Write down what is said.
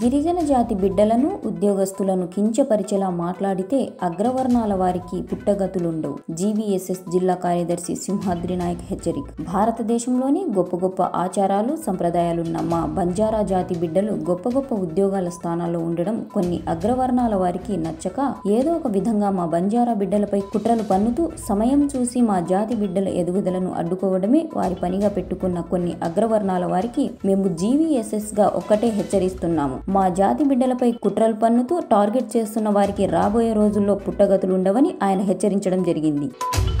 గిరిజన జాతి బిడ్డలను ఉద్యోగస్తులను కించపరిచేలా మాట్లాడితే అగ్రవర్ణాల వారికి పుట్టగతులుండవు జీవీఎస్ఎస్ జిల్లా కార్యదర్శి సింహాద్రి నాయక్ హెచ్చరిక భారతదేశంలోని గొప్ప గొప్ప ఆచారాలు సంప్రదాయాలున్న మా బంజారా జాతి బిడ్డలు గొప్ప గొప్ప ఉద్యోగాల స్థానాల్లో ఉండడం కొన్ని అగ్రవర్ణాల వారికి నచ్చక ఏదో ఒక విధంగా మా బంజారా బిడ్డలపై కుట్రలు పన్నుతూ సమయం చూసి మా జాతి బిడ్డల ఎదుగుదలను అడ్డుకోవడమే వారి పనిగా పెట్టుకున్న కొన్ని అగ్రవర్ణాల వారికి మేము జీవీఎస్ఎస్ గా ఒక్కటే హెచ్చరిస్తున్నాము మా జాతి బిడ్డలపై కుట్రలు పన్నుతూ టార్గెట్ చేస్తున్న వారికి రాబోయే రోజుల్లో పుట్టగతులుండవని ఆయన హెచ్చరించడం జరిగింది